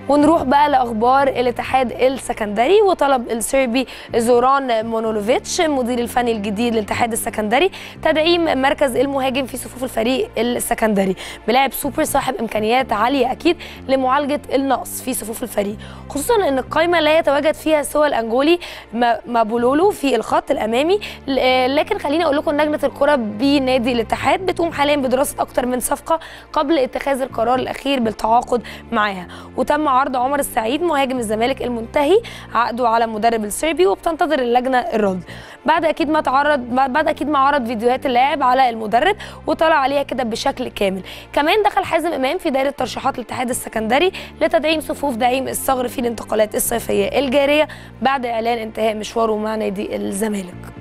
ونروح بقى لاخبار الاتحاد السكندري وطلب السربي زوران مونولوفيتش المدير الفني الجديد للاتحاد السكندري تدعيم مركز المهاجم في صفوف الفريق السكندري بلاعب سوبر صاحب امكانيات عاليه اكيد لمعالجه النقص في صفوف الفريق خصوصا ان القائمه لا يتواجد فيها سوى الانجولي مابولولو في الخط الامامي لكن خليني اقول لكم لجنه الكره بنادي الاتحاد بتقوم حاليا بدراسه اكتر من صفقه قبل اتخاذ القرار الاخير بالتعاقد معاها وتم عرض عمر السعيد مهاجم الزمالك المنتهي عقده على المدرب السربي وبتنتظر اللجنه الرد بعد اكيد ما تعرض بعد اكيد ما عرض فيديوهات اللاعب على المدرب وطلع عليها كده بشكل كامل كمان دخل حازم امام في دائره ترشيحات الاتحاد السكندري لتدعيم صفوف دعيم الصغر في الانتقالات الصيفيه الجاريه بعد اعلان انتهاء مشواره مع نادي الزمالك